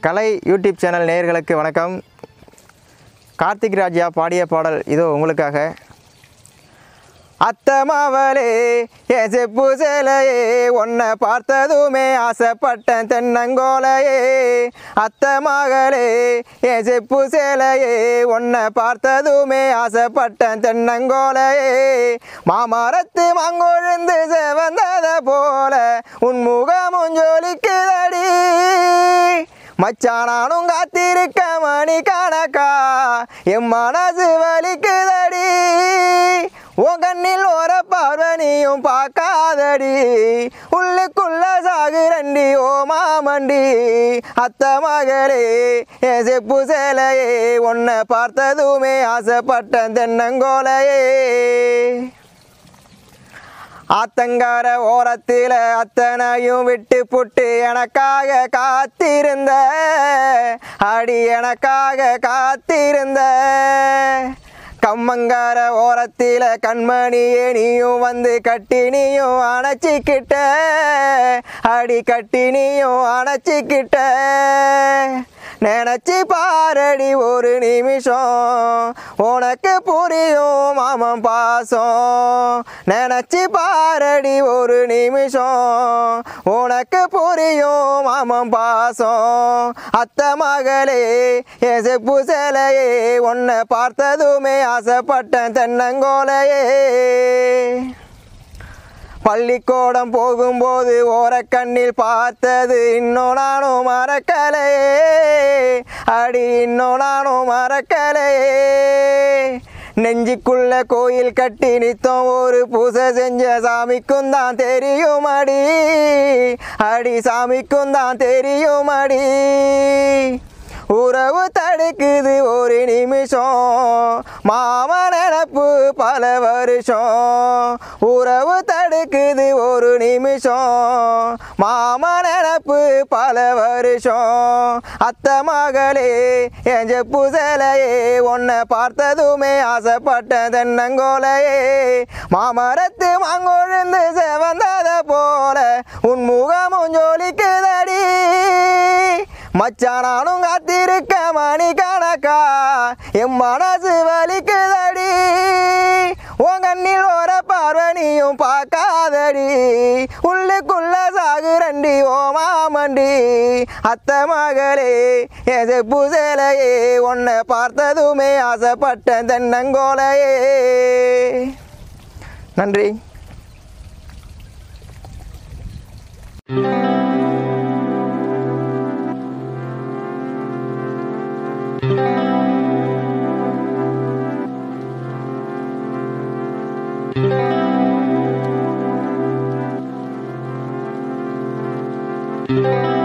கலை YouTube channel நேயர்களுக்கு வணக்கம் கார்த்திக் ராஜா பாடிய பாடல் இதோ உங்களுக்காக அத்தமாவலே என் செப்பு சேலையே உன்னை பார்த்ததுமே ஆசைப்பட்டேன் தென்னங்கோலையே அத்தமகளே என் செப்பு சேலையே உன்னை பார்த்ததுமே ஆசைப்பட்டேன் தென்னங்கோலையே மாமரத்து மங்கொழுந்து செவந்தத போல உன் முகமும் ஜொலிக்குதடி மச்சானானும் காத்திருக்க மணி கணக்கா என் மனசு வலிக்குதடி உன் கண்ணில் ஓர பார்வனியும் பார்க்காதடி உள்ளுக்குள்ள சாகுரண்டி ஓ மாமண்டி அத்த மகளே என் செப்பு சேலையே உன்னை பார்த்ததுமே ஆசைப்பட்டேன் தென்னங்கோலையே ஆத்தங்கார ஓரத்தில அத்தனையும் விட்டு புட்டு எனக்காக காத்திருந்த அடி எனக்காக காத்திருந்த கம்மங்கார ஓரத்தில கண்மணியே நீயும் வந்து கட்டி நீயும் அணைச்சிக்கிட்ட அடி கட்டி நீயும் அணைச்சிக்கிட்ட நினச்சி பாரடி ஒரு நிமிஷம் உனக்கு புரியும் மாமன் பாசம் நினச்சி பாரடி ஒரு நிமிஷம் உனக்கு புரியும் மாமன் பாசம் அத்த மகளே என் செப்பு சேலையே உன்னை பார்த்ததுமே ஆசைப்பட்டேன் தென்னங்கோலையே பள்ளிக்கூடம் போகும்போது ஓரக்கண்ணில் பார்த்தது இன்னும் நானும் மறக்கலையே அடி இன்னும் நானும் மறக்கலையே நெஞ்சுக்குள்ள கோயில் கட்டி நித்தம் ஒரு பூசை செஞ்ச சாமிக்கும் தான் தெரியும் அடி அடி சாமிக்கும் தான் தெரியும் அடி உறவு தடுக்குது ஒரு நிமிஷம் மாம நினப்பு பல வருஷம் உறவு தடுக்குது ஒரு நிமிஷம் மாம நினப்பு பல வருஷம் அத்த மகளே என் செப்பு சேலையே உன்னை பார்த்ததுமே ஆசைப்பட்ட தென்னங்கோலையே மாமரத்து மாங்கொழுந்து செவந்தத போல உன் முகமும் ஜோலிக்குதடி மச்சானானும் காத்திருக்க மணி கணக்கா என் மனசு வலிக்குதடி உன் கண்ணில் ஓர பார்வனியும் பார்க்காதடி உள்ளுக்குள்ள சாகுரண்டி ஓ மாமண்டி அத்த மகளே என் செப்பு சேலையே உன்னை பார்த்ததுமே ஆசைப்பட்டேன் தென்னங்கோலையே நன்றி thank you